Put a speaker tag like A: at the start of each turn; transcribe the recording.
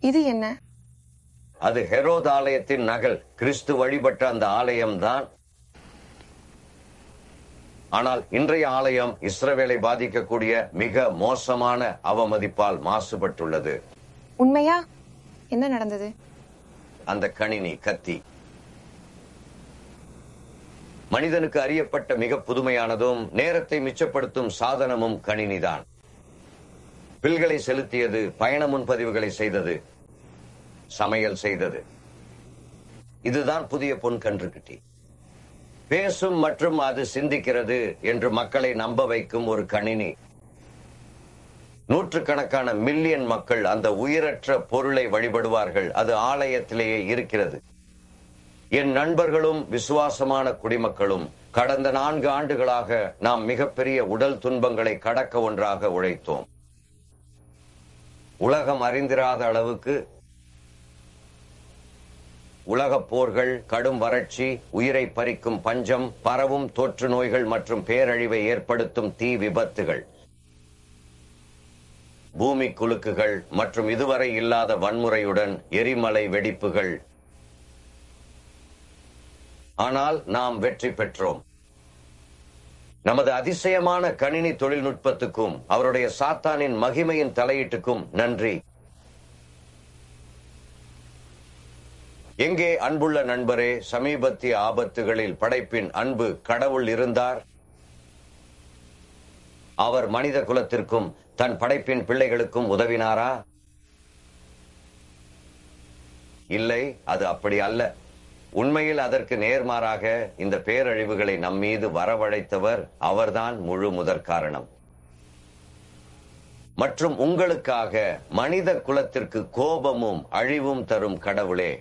A: இது என்ன
B: அது ஹெரோத் ஆலயத்தின் நகல் கிறிஸ்து வழிபட்ட அந்த ஆலயம்தான் ஆனால் இன்றைய ஆலயம் இஸ்ரவேலை பாதிக்கக்கூடிய மிக மோசமான அவமதிப்பால் மாசுபட்டுள்ளது
A: உண்மையா என்ன நடந்தது
B: அந்த கணினி கத்தி மனிதனுக்கு அறியப்பட்ட மிக புதுமையானதும் நேரத்தை மிச்சப்படுத்தும் சாதனமும் கணினிதான் பில்களை செலுத்தியது பயண முன்பதிவுகளை செய்தது சமையல் செய்தது இதுதான் புதிய பொன் கன்றுக்குட்டி பேசும் மற்றும் அது சிந்திக்கிறது என்று மக்களை நம்ப வைக்கும் ஒரு கணினி நூற்றுக்கணக்கான மில்லியன் மக்கள் அந்த உயிரற்ற பொருளை வழிபடுவார்கள் அது ஆலயத்திலேயே இருக்கிறது என் நண்பர்களும் விசுவாசமான குடிமக்களும் கடந்த நான்கு ஆண்டுகளாக நாம் மிகப்பெரிய உடல் துன்பங்களை கடக்க ஒன்றாக உழைத்தோம் உலகம் அறிந்திராத அளவுக்கு உலகப் போர்கள் கடும் வறட்சி உயிரை பறிக்கும் பஞ்சம் பரவும் தொற்று நோய்கள் மற்றும் பேரழிவை ஏற்படுத்தும் தீ விபத்துகள் பூமி குலுக்குகள் மற்றும் இதுவரை இல்லாத வன்முறையுடன் எரிமலை வெடிப்புகள் ஆனால் நாம் வெற்றி பெற்றோம் நமது அதிசயமான கணினி தொழில்நுட்பத்துக்கும் அவருடைய சாத்தானின் மகிமையின் தலையீட்டுக்கும் நன்றி எங்கே அன்புள்ள நண்பரே சமீபத்திய ஆபத்துகளில் படைப்பின் அன்பு கடவுள் இருந்தார் அவர் மனித குலத்திற்கும் தன் படைப்பின் பிள்ளைகளுக்கும் உதவினாரா இல்லை அது அப்படி அல்ல உண்மையில் அதற்கு நேர்மாறாக இந்த பேரழிவுகளை நம்மீது வரவழைத்தவர் அவர்தான் முழு முதற் காரணம் மற்றும் உங்களுக்காக மனித குலத்திற்கு கோபமும் அழிவும் தரும் கடவுளே